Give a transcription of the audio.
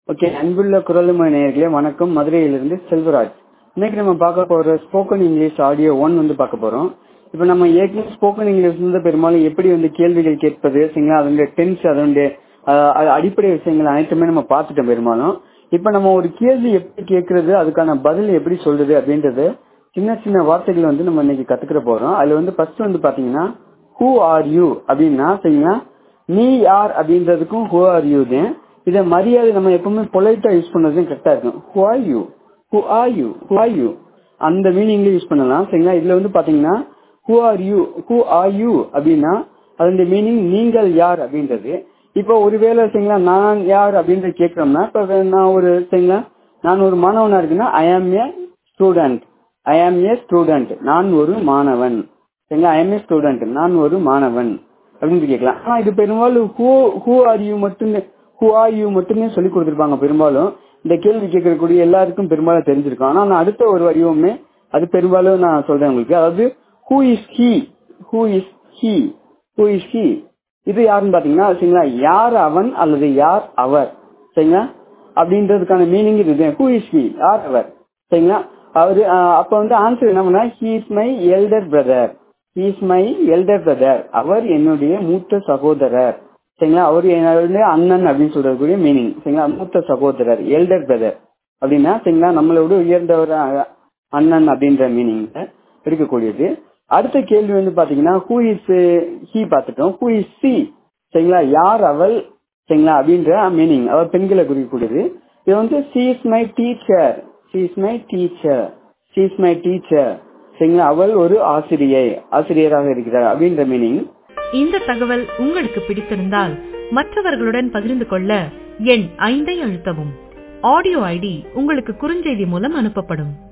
okay அன்புள்ள குரலுமொழி நேயர்களே வணக்கம் மதுரையிலிருந்து செல்வராஜ் இன்னைக்கு நம்ம பார்க்க போற ஸ்போக்கன் இங்கிலீஷ் ஆடியோ ஒன் வந்து பார்க்க போறோம் இப்போ நம்ம ஏற்கனவே ஸ்போக்கன் இங்கிலீஷ் வந்து பெரும்பாலும் எப்படி வந்து கேள்விகள் கேட்பது சரிங்களா அதனுடைய டென்ஸ் அதனுடைய ஆஹ், அது அடிப்படை விஷயங்கள் அனைத்துமே நம்ம பார்த்துட்டோம் பெரும்பாலும் இப்போ நம்ம ஒரு கேள்வி எப்படி கேட்கறது அதுக்கான பதில் எப்படி சொல்றது அப்படின்றது சின்ன சின்ன வார்த்தைகள் வந்து நம்ம இன்னைக்கு கத்துக்கிற போறோம் அதுல வந்து ஃபர்ஸ்ட் வந்து பாத்தீங்கன்னா ஹூ ஆர் யூ அப்படின்னா சரிங்களா நீ யார் அப்படின்றதுக்கும் ஹூ ஆர் யூ தான் இதை மரியாதை நம்ம எப்பவுமே பொலைட்டா யூஸ் பண்றதும் கரெக்டா இருக்கும் who are you who are you who are you அந்த மீனிங்ல யூஸ் பண்ணலாம் சரிங்களா இதுல வந்து பாத்தீங்கன்னா who are you who are you அப்படின்னா அதனுடைய மீனிங் நீங்கள் யார் அப்படின்றது இப்போ ஒருவேளை சரிங்களா நான் யார் அப்படின்றத கேட்கறோம்னா இப்போ நான் ஒரு சரிங்களா நான் ஒரு மாணவனா இருக்குன்னா ஐ ஆம் ஏ ஸ்டூடெண்ட் ஐ ஆம் ஏ ஸ்டூடெண்ட் நான் ஒரு மாணவன் சரிங்களா ஐ எம் ஏ ஸ்டூடெண்ட் நான் ஒரு மாணவன் அப்படின்னு கேட்கலாம் ஆனா இது பெரும்பாலும் ஹூ ஹூ ஆர் யூ மட்டுமே ஹூ ஆர் யூ மட்டுமே சொல்லி கொடுத்துருப்பாங்க பெரும்பாலும் இந்த கேள்வி கேட்கக்கூடிய எல்லாருக்கும் பெரும்பாலும் தெரிஞ்சிருக்கும் ஆனா நான் அடுத்த ஒரு வடிவமே அது பெரும்பாலும் நான் சொல்றேன் உங்களுக்கு அதாவது who is he who is he who is he இது யாருன்னு பாத்தீங்கன்னா சரிங்களா யார் அவன் அல்லது யார் அவர் சரிங்களா அப்படின்றதுக்கான மீனிங் இது ஹூ இஸ் ஹி யார் அவர் சரிங்களா அவரு ஆஹ், அப்ப வந்து ஆன்சர் என்ன பண்ணா he is my elder brother he is my elder brother அவர் என்னுடைய மூத்த சகோதரர் சரிங்களா அவர் என்னுடைய அண்ணன் அப்படின்னு சொல்றதுக்குரிய மீனிங் சரிங்களா மூத்த சகோதரர் எல்டர் பிரதர் அப்படின்னா சரிங்களா நம்மளோட உயர்ந்தவர் அஹ், அண்ணன் அப்படின்ற மீனிங்ல இருக்கக்கூடியது அடுத்த கேள்வி வந்து பாத்தீங்கன்னா ஹூ இஸ் ஹி பார்த்துட்டோம் ஹூ இஸ் சி சரிங்களா யார் அவள் சரிங்களா அப்படின்ற மீனிங் அவர் பெண்களை குறிக்கக்கூடியது இது வந்து she is my teacher she is my teacher she is my teacher சரிங்களா அவள் ஒரு ஆசிரியை ஆசிரியராக இருக்கிறார் அப்படின்ற மீனிங் இந்த தகவல் உங்களுக்கு பிடித்திருந்தால் மற்றவர்களுடன் பகிர்ந்து கொள்ள எண் ஐந்தை அழுத்தவும் ஆடியோ ஐடி உங்களுக்கு குறுஞ்செய்தி மூலம் அனுப்பப்படும்